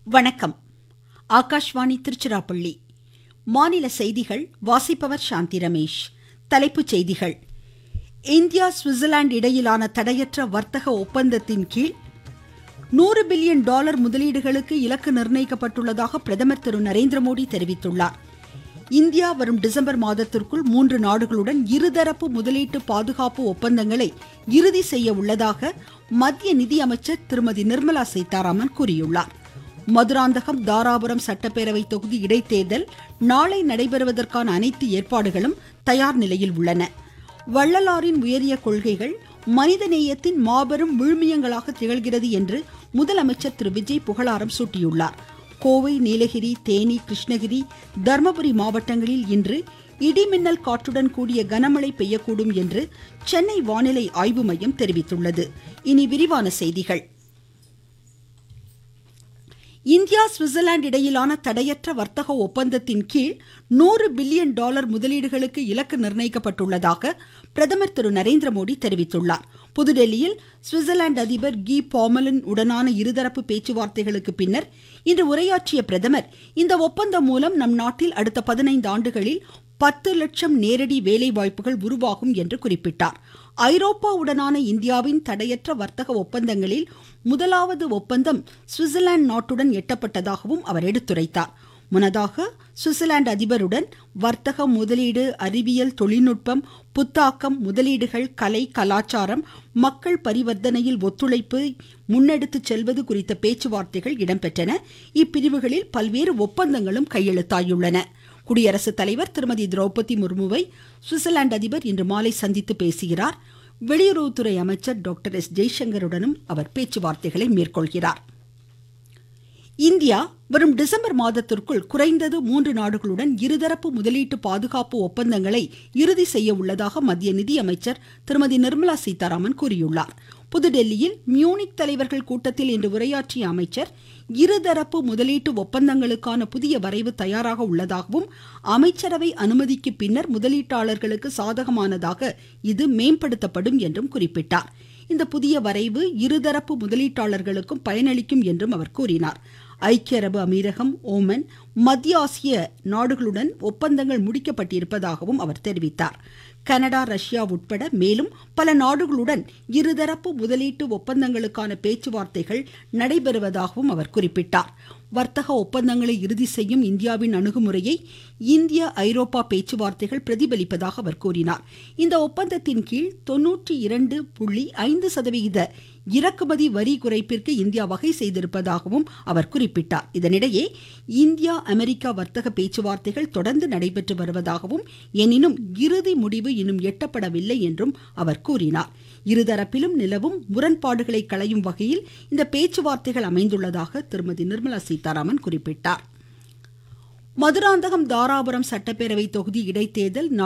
வணக்கம் ஆகாஷ்வாணி திருச்சிராப்பள்ளி மாநில செய்திகள் வாசிப்பவர் சாந்தி ரமேஷ் தலைப்புச் செய்திகள் இந்தியா சுவிட்சர்லாந்து இடையிலான தடையற்ற வர்த்தக ஒப்பந்தத்தின் கீழ் நூறு பில்லியன் டாலர் முதலீடுகளுக்கு இலக்கு நிர்ணயிக்கப்பட்டுள்ளதாக பிரதமர் திரு நரேந்திர மோடி தெரிவித்துள்ளார் இந்தியா வரும் டிசம்பர் மாதத்திற்குள் மூன்று நாடுகளுடன் இருதரப்பு முதலீட்டு பாதுகாப்பு ஒப்பந்தங்களை இறுதி செய்ய உள்ளதாக மத்திய நிதியமைச்சர் திருமதி நிர்மலா சீதாராமன் கூறியுள்ளார் மதுராந்தகம் தாராபுரம் சட்டப்பேரவை தொகுதி இடைத்தேர்தல் நாளை நடைபெறுவதற்கான அனைத்து ஏற்பாடுகளும் தயார் நிலையில் உள்ளன வள்ளலாரின் உயரிய கொள்கைகள் மனிதநேயத்தின் மாபெரும் விழுமியங்களாக திகழ்கிறது என்று முதலமைச்சர் திரு விஜய் புகழாரம் சூட்டியுள்ளார் கோவை நீலகிரி தேனி கிருஷ்ணகிரி தர்மபுரி மாவட்டங்களில் இன்று இடிமின்னல் காற்றுடன் கூடிய கனமழை பெய்யக்கூடும் என்று சென்னை வானிலை ஆய்வு மையம் தெரிவித்துள்ளது இனி விரிவான செய்திகள் இந்தியா சுவிட்சர்லாந்து இடையிலான தடையற்ற வர்த்தக ஒப்பந்தத்தின் கீழ் நூறு பில்லியன் டாலர் முதலீடுகளுக்கு இலக்கு நிர்ணயிக்கப்பட்டுள்ளதாக பிரதமர் திரு நரேந்திர மோடி தெரிவித்துள்ளார் புதுடெல்லியில் சுவிட்சர்லாந்து அதிபர் கி பாமலன் உடனான இருதரப்பு பேச்சுவார்த்தைகளுக்கு பின்னர் இன்று உரையாற்றிய பிரதமர் இந்த ஒப்பந்தம் மூலம் நம் நாட்டில் அடுத்த பதினைந்து ஆண்டுகளில் பத்து லட்சம் நேரடி வேலை வாய்ப்புகள் உருவாகும் என்று குறிப்பிட்டார் ஐரோப்பாவுடனான இந்தியாவின் தடையற்ற வர்த்தக ஒப்பந்தங்களில் முதலாவது ஒப்பந்தம் சுவிட்சர்லாந்து நாட்டுடன் எட்டப்பட்டதாகவும் அவர் எடுத்துரைத்தார் முன்னதாக சுவிட்சர்லாந்து அதிபருடன் வர்த்தகம் முதலீடு அறிவியல் தொழில்நுட்பம் புத்தாக்கம் முதலீடுகள் கலை கலாச்சாரம் மக்கள் பரிவர்த்தனையில் ஒத்துழைப்பு முன்னெடுத்து செல்வது குறித்த பேச்சுவார்த்தைகள் இடம்பெற்றன இப்பிரிவுகளில் பல்வேறு ஒப்பந்தங்களும் கையெழுத்தாயுள்ளன குடியரசுத் தலைவர் திருமதி திரௌபதி முர்முவை சுவிட்சர்லாந்து அதிபர் இன்று மாலை சந்தித்து பேசுகிறார் வெளியுறவுத்துறை அமைச்சர் டாக்டர் எஸ் ஜெய்சங்கருடனும் அவர் பேச்சுவார்த்தைகளை மேற்கொள்கிறார் இந்தியா வரும் டிசம்பர் மாதத்திற்குள் குறைந்தது மூன்று நாடுகளுடன் இருதரப்பு முதலீட்டு பாதுகாப்பு ஒப்பந்தங்களை இறுதி செய்ய உள்ளதாக மத்திய நிதியமைச்சர் திருமதி நிர்மலா சீதாராமன் கூறியுள்ளார் புதுடெல்லியில் மியூனிக் தலைவர்கள் கூட்டத்தில் இன்று உரையாற்றிய அமைச்சர் இருதரப்பு முதலீட்டு ஒப்பந்தங்களுக்கான புதிய வரைவு தயாராக உள்ளதாகவும் அமைச்சரவை அனுமதிக்கு பின்னர் முதலீட்டாளர்களுக்கு சாதகமானதாக இது மேம்படுத்தப்படும் என்றும் குறிப்பிட்டார் இந்த புதிய வரைவு இருதரப்பு முதலீட்டாளர்களுக்கும் பயனளிக்கும் என்றும் அவர் கூறினார் ஐக்கிய அரபு அமீரகம் ஓமன் மத்திய ஆசிய நாடுகளுடன் ஒப்பந்தங்கள் முடிக்கப்பட்டிருப்பதாகவும் அவர் தெரிவித்தார் கனடா ரஷ்யா உட்பட மேலும் பல நாடுகளுடன் இருதரப்பு முதலீட்டு ஒப்பந்தங்களுக்கான பேச்சுவார்த்தைகள் நடைபெறுவதாகவும் அவர் குறிப்பிட்டார் வர்த்தக ஒப்பந்தங்களை இறுதி செய்யும் இந்தியாவின் அணுகுமுறையை இந்திய ஐரோப்பா பேச்சுவார்த்தைகள் பிரதிபலிப்பதாக அவர் கூறினார் இந்த ஒப்பந்தத்தின் கீழ் தொன்னூற்றி இரண்டு புள்ளி ஐந்து சதவிகித இறக்குமதி வரி குறைப்பிற்கு இந்தியா வகை செய்திருப்பதாகவும் அவர் குறிப்பிட்டார் இதனிடையே இந்தியா அமெரிக்கா வர்த்தக பேச்சுவார்த்தைகள் தொடர்ந்து நடைபெற்று வருவதாகவும் எனினும் இறுதி முடிவு இன்னும் எட்டப்படவில்லை என்றும் அவர் கூறினார் இருதரப்பிலும் நிலவும் முரண்பாடுகளை களையும் வகையில் இந்த பேச்சுவார்த்தைகள் அமைந்துள்ளதாக திருமதி நிர்மலா சீதாராமன் குறிப்பிட்டார் மதுராந்தகம் தாராபுரம் சட்டப்பேரவை தொகுதி இடைத்தேர்தல்